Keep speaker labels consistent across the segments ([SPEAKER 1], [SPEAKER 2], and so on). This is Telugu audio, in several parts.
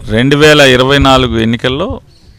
[SPEAKER 1] రెండు వేల ఇరవై నాలుగు ఎన్నికల్లో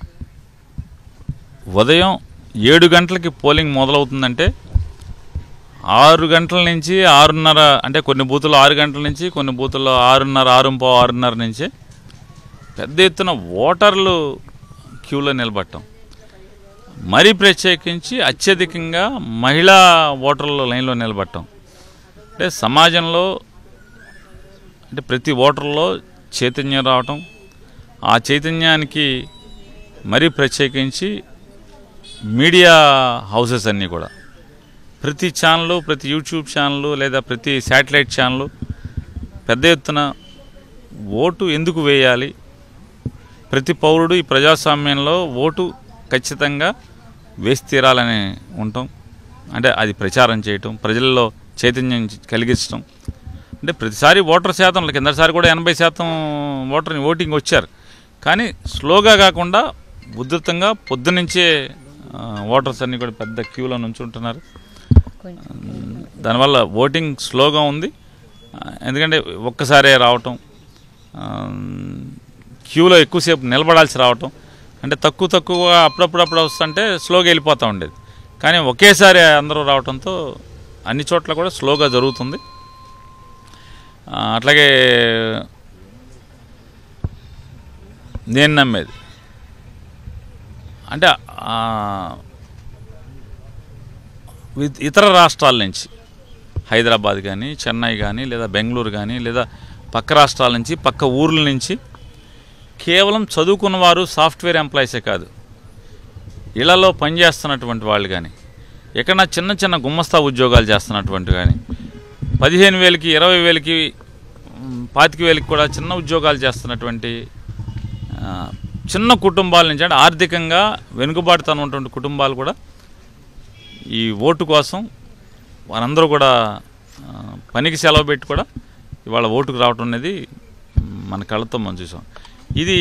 [SPEAKER 1] ఉదయం ఏడు గంటలకి పోలింగ్ మొదలవుతుందంటే ఆరు గంటల నుంచి ఆరున్నర అంటే కొన్ని బూతుల్లో ఆరు గంటల నుంచి కొన్ని బూతుల్లో ఆరున్నర ఆరు పావు ఆరున్నర నుంచి పెద్ద ఎత్తున ఓటర్లు క్యూలో నిలబడటం మరీ ప్రత్యేకించి అత్యధికంగా మహిళా ఓటర్లు లైన్లో నిలబడటం అంటే సమాజంలో అంటే ప్రతి ఓటర్లో చైతన్యం రావటం ఆ చైతన్యానికి మరీ ప్రత్యేకించి మీడియా హౌసెస్ అన్నీ కూడా ప్రతి ఛానల్ ప్రతి యూట్యూబ్ ఛానల్ లేదా ప్రతి శాటిలైట్ ఛానల్ పెద్ద ఎత్తున ఓటు ఎందుకు వేయాలి ప్రతి పౌరుడు ఈ ప్రజాస్వామ్యంలో ఓటు ఖచ్చితంగా వేసి తీరాలని ఉండటం అంటే అది ప్రచారం చేయటం ప్రజల్లో చైతన్యం కలిగించడం అంటే ప్రతిసారి ఓటర్ శాతం కిందసారి కూడా ఎనభై శాతం ఓటర్ ఓటింగ్ వచ్చారు కానీ స్లోగా కాకుండా ఉధృతంగా పొద్దునుంచే ఆ, ఓటర్స్ అన్నీ కూడా పెద్ద క్యూలో నుంచుంటున్నారు దానివల్ల ఓటింగ్ స్లోగా ఉంది ఆ, ఎందుకంటే ఒక్కసారే రావటం ఆ, క్యూలో ఎక్కువసేపు నిలబడాల్సి రావటం అంటే తక్కువ తక్కువగా అప్పుడప్పుడు అప్పుడు వస్తుంటే స్లోగా వెళ్ళిపోతూ ఉండేది కానీ ఒకేసారి అందరూ రావడంతో అన్ని చోట్ల కూడా స్లోగా జరుగుతుంది ఆ, అట్లాగే నేను నమ్మేది అంటే ఆ, విత్- ఇతర రాష్ట్రాల నుంచి హైదరాబాద్ కానీ చెన్నై కానీ లేదా బెంగళూరు కానీ లేదా పక్క రాష్ట్రాల నుంచి పక్క ఊర్ల నుంచి కేవలం చదువుకున్న వారు సాఫ్ట్వేర్ ఎంప్లాయీసే కాదు ఇళ్లలో పనిచేస్తున్నటువంటి వాళ్ళు కానీ ఎక్కడన్నా చిన్న చిన్న గుమ్మస్తా ఉద్యోగాలు చేస్తున్నటువంటి కానీ పదిహేను వేలకి ఇరవై వేలకి మ్, పాతిక వేలకి కూడా చిన్న ఉద్యోగాలు చేస్తున్నటువంటి ఆ, చిన్న కుటుంబాల నుంచి అంటే ఆర్థికంగా వెనుకబాటుతనం ఉన్నటువంటి కుటుంబాలు కూడా ఈ ఓటు కోసం వారందరూ కూడా ఆ, పనికి సెలవు పెట్టి కూడా ఇవాళ ఓటుకు రావటం అనేది మ్, మన కళ్ళతో మనం చూసాం ఇది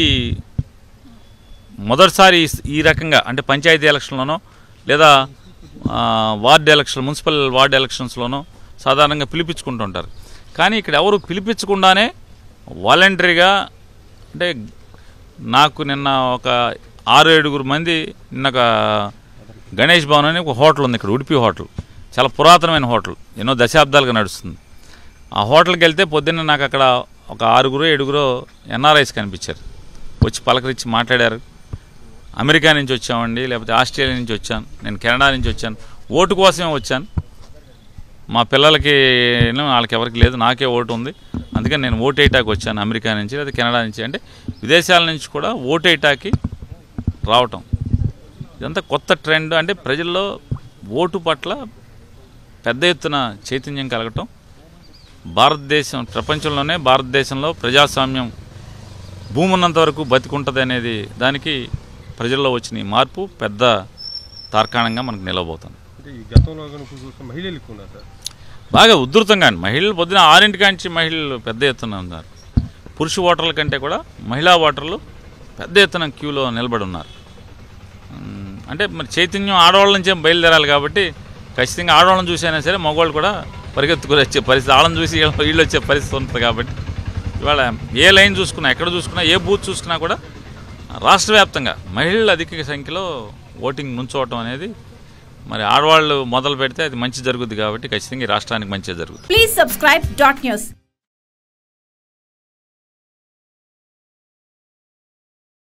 [SPEAKER 1] మొదటిసారి ఈ- ఈ రకంగా అంటే పంచాయతీ ఎలక్షన్లోనో లేదా ఆ, వార్డ్ ఎలక్షన్ మున్సిపల్ వార్డ్ ఎలక్షన్స్లోనో సాధారణంగా పిలిపించుకుంటుంటారు కానీ ఇక్కడ ఎవరు పిలిపించకుండానే వాలంటరీగా అంటే నాకు నిన్న ఒక ఆరు ఏడుగురు మంది నిన్న ఒక గణేష్ భవన్ అని ఒక హోటల్ ఉంది ఇక్కడ ఉడిపి హోటల్ చాలా పురాతనమైన హోటల్ ఎన్నో దశాబ్దాలుగా నడుస్తుంది ఆ హోటల్కి వెళ్తే పొద్దున్న నాకు అక్కడ ఒక ఆరుగురు ఏడుగురు ఎన్ఆర్ఐస్ కనిపించారు వచ్చి పలకరించి మాట్లాడారు అమెరికా నుంచి వచ్చామండి లేకపోతే ఆస్ట్రేలియా నుంచి వచ్చాను నేను కెనడా నుంచి వచ్చాను ఓటు కోసమే వచ్చాను మా పిల్లలకి ఏమో వాళ్ళకి ఎవరికి లేదు నాకే ఓటు ఉంది అందుకని నేను ఓటు వేయటానికి వచ్చాను అమెరికా నుంచి లేదా కెనడా నుంచి అంటే విదేశాల నుంచి కూడా ఓటు వేయటానికి రావటం ఇదంతా కొత్త ట్రెండ్ అంటే ప్రజల్లో ఓటు పట్ల పెద్ద ఎత్తున చైతన్యం కలగటం భారతదేశం ప్రపంచంలోనే భారతదేశంలో ప్రజాస్వామ్యం భూమి ఉన్నంత వరకు బతికుంటుంది అనేది దానికి ప్రజల్లో వచ్చిన ఈ మార్పు పెద్ద తార్కాణంగా మనకు నిలవబోతుంది
[SPEAKER 2] అంటే ఈ గతంలో కనుక చూస్తే మహిళలు ఎక్కువ ఉన్నారు సార్
[SPEAKER 1] బాగా ఉధృతంగా అండి మహిళలు పొద్దున ఆరింటి కాంచి మహిళలు పెద్ద ఎత్తున ఉన్నారు పురుష ఓటర్ల కంటే కూడా మహిళా ఓటర్లు పెద్ద ఎత్తున క్యూలో నిలబడి ఉన్నారు ఉమ్, అంటే మరి చైతన్యం ఆడవాళ్ళ నుంచే బయలుదేరాలి కాబట్టి ఖచ్చితంగా ఆడవాళ్ళని చూసైనా సరే మగవాళ్ళు కూడా పరిగెత్తుకుని వచ్చే పరిస్థితి వాళ్ళని చూసి వీళ్ళ- వీళ్ళు వచ్చే పరిస్థితి ఉంటుంది కాబట్టి ఇవాళ ఏ లైన్ చూసుకున్నా ఎక్కడ చూసుకున్నా ఏ బూత్ చూసుకున్నా కూడా రాష్ట్ర వ్యాప్తంగా మహిళలు అధిక సంఖ్యలో ఓటింగ్ నుంచోవటం అనేది మరి ఆడవాళ్ళు మొదలు పెడితే అది మంచి జరుగుద్ది కాబట్టి ఖచ్చితంగా ఈ రాష్ట్రానికి మంచిగా జరుగుతుంది
[SPEAKER 3] Please subscribe dot news.